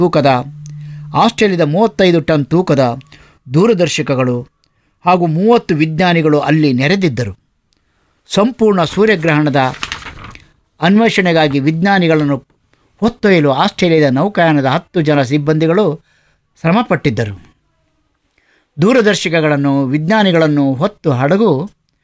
ತೂಕದ ಆಸ್ಟ್ರೇಲಿಯಾದ ಮೂವತ್ತೈದು ಟನ್ ತೂಕದ ದೂರದರ್ಶಕಗಳು ಹಾಗೂ ಮೂವತ್ತು ವಿಜ್ಞಾನಿಗಳು ಅಲ್ಲಿ ನೆರೆದಿದ್ದರು ಸಂಪೂರ್ಣ ಸೂರ್ಯಗ್ರಹಣದ ಅನ್ವೇಷಣೆಗಾಗಿ ವಿಜ್ಞಾನಿಗಳನ್ನು ಹೊತ್ತೊಯ್ಯಲು ಆಸ್ಟ್ರೇಲಿಯಾದ ನೌಕಾಯಾನದ ಹತ್ತು ಜನ ಸಿಬ್ಬಂದಿಗಳು ಶ್ರಮಪಟ್ಟಿದ್ದರು ದೂರದರ್ಶಕಗಳನ್ನು ವಿಜ್ಞಾನಿಗಳನ್ನು ಹೊತ್ತು ಹಡಗು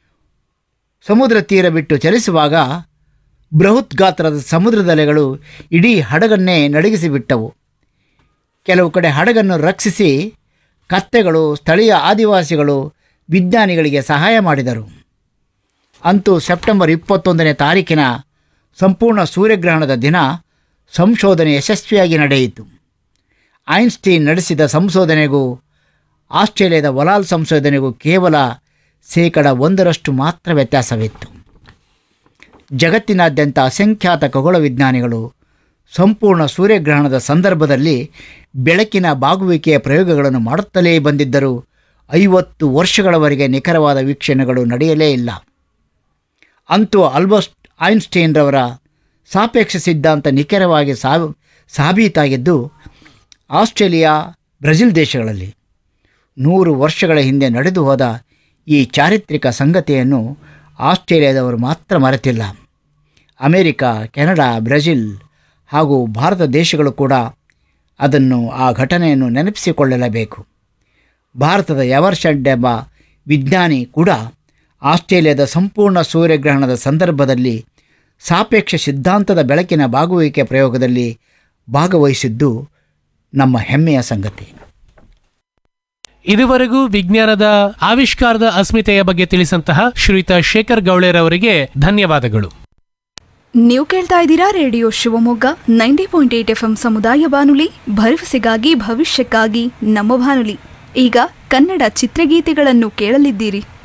ಸಮುದ್ರ ತೀರ ಬಿಟ್ಟು ಚಲಿಸುವಾಗ ಬೃಹತ್ ಗಾತ್ರದ ಸಮುದ್ರದಲೆಗಳು ಇಡೀ ಹಡಗನ್ನೇ ನಡಗಿಸಿಬಿಟ್ಟವು ಕೆಲವು ಕಡೆ ಹಡಗನ್ನು ರಕ್ಷಿಸಿ ಕತ್ತೆಗಳು ಸ್ಥಳೀಯ ಆದಿವಾಸಿಗಳು ವಿಜ್ಞಾನಿಗಳಿಗೆ ಸಹಾಯ ಮಾಡಿದರು ಅಂತೂ ಸೆಪ್ಟೆಂಬರ್ ಇಪ್ಪತ್ತೊಂದನೇ ತಾರೀಕಿನ ಸಂಪೂರ್ಣ ಸೂರ್ಯಗ್ರಹಣದ ದಿನ ಸಂಶೋಧನೆ ಯಶಸ್ವಿಯಾಗಿ ನಡೆಯಿತು ಐನ್ಸ್ಟೀನ್ ನಡೆಸಿದ ಸಂಶೋಧನೆಗೂ ಆಸ್ಟ್ರೇಲಿಯಾದ ವಲಾಲ್ ಸಂಶೋಧನೆಗೂ ಕೇವಲ ಶೇಕಡ ಒಂದರಷ್ಟು ಮಾತ್ರ ವ್ಯತ್ಯಾಸವಿತ್ತು ಜಗತ್ತಿನಾದ್ಯಂತ ಅಸಂಖ್ಯಾತ ಖಗೋಳ ವಿಜ್ಞಾನಿಗಳು ಸಂಪೂರ್ಣ ಸೂರ್ಯಗ್ರಹಣದ ಸಂದರ್ಭದಲ್ಲಿ ಬೆಳಕಿನ ಬಾಗುವಿಕೆಯ ಪ್ರಯೋಗಗಳನ್ನು ಮಾಡುತ್ತಲೇ ಬಂದಿದ್ದರೂ ಐವತ್ತು ವರ್ಷಗಳವರೆಗೆ ನಿಖರವಾದ ವೀಕ್ಷಣೆಗಳು ನಡೆಯಲೇ ಇಲ್ಲ ಅಂತೂ ಆಲ್ಬಸ್ಟ್ ಐನ್ಸ್ಟೈನ್ರವರ ಸಾಪೇಕ್ಷ ಸಿದ್ಧಾಂತ ನಿಖರವಾಗಿ ಸಾಬ್ ಸಾಬೀತಾಗಿದ್ದು ಆಸ್ಟ್ರೇಲಿಯಾ ಬ್ರೆಜಿಲ್ ದೇಶಗಳಲ್ಲಿ ನೂರು ವರ್ಷಗಳ ಹಿಂದೆ ನಡೆದು ಹೋದ ಈ ಚಾರಿತ್ರಿಕ ಸಂಗತಿಯನ್ನು ಆಸ್ಟ್ರೇಲಿಯಾದವರು ಮಾತ್ರ ಮರೆತಿಲ್ಲ ಅಮೇರಿಕ ಕೆನಡಾ ಬ್ರೆಜಿಲ್ ಹಾಗೂ ಭಾರತ ದೇಶಗಳು ಕೂಡ ಅದನ್ನು ಆ ಘಟನೆಯನ್ನು ನೆನಪಿಸಿಕೊಳ್ಳಲೇಬೇಕು ಭಾರತದ ಎವರ್ಶೆಡ್ ಎಂಬ ವಿಜ್ಞಾನಿ ಕೂಡ ಆಸ್ಟ್ರೇಲಿಯಾದ ಸಂಪೂರ್ಣ ಸೂರ್ಯಗ್ರಹಣದ ಸಂದರ್ಭದಲ್ಲಿ ಸಾಪೇಕ್ಷ ಸಿದ್ಧಾಂತದ ಬೆಳಕಿನ ಬಾಗುವಿಕೆ ಪ್ರಯೋಗದಲ್ಲಿ ಭಾಗವಹಿಸಿದ್ದು ನಮ್ಮ ಹೆಮ್ಮೆಯ ಸಂಗತಿ ಇದುವರೆಗೂ ವಿಜ್ಞಾನದ ಆವಿಷ್ಕಾರದ ಅಸ್ಮಿತೆಯ ಬಗ್ಗೆ ತಿಳಿಸಂತಹ ಶ್ರೀಯುತ ಶೇಖರ್ ಗೌಳೆರವರಿಗೆ ಧನ್ಯವಾದಗಳು ನೀವು ಕೇಳ್ತಾ ಇದ್ದೀರಾ radio Shivamogga ninety point eight F M ಸಮುದಾಯ ಬಾನುಲಿ ಭರವಸೆಗಾಗಿ ಭವಿಷ್ಯಕ್ಕಾಗಿ ನಮ್ಮ ಬಾನುಲಿ ಈಗ ಕನ್ನಡ ಚಿತ್ರಗೀತೆಗಳನ್ನು ಕೇಳಲಿದ್ದೀರಿ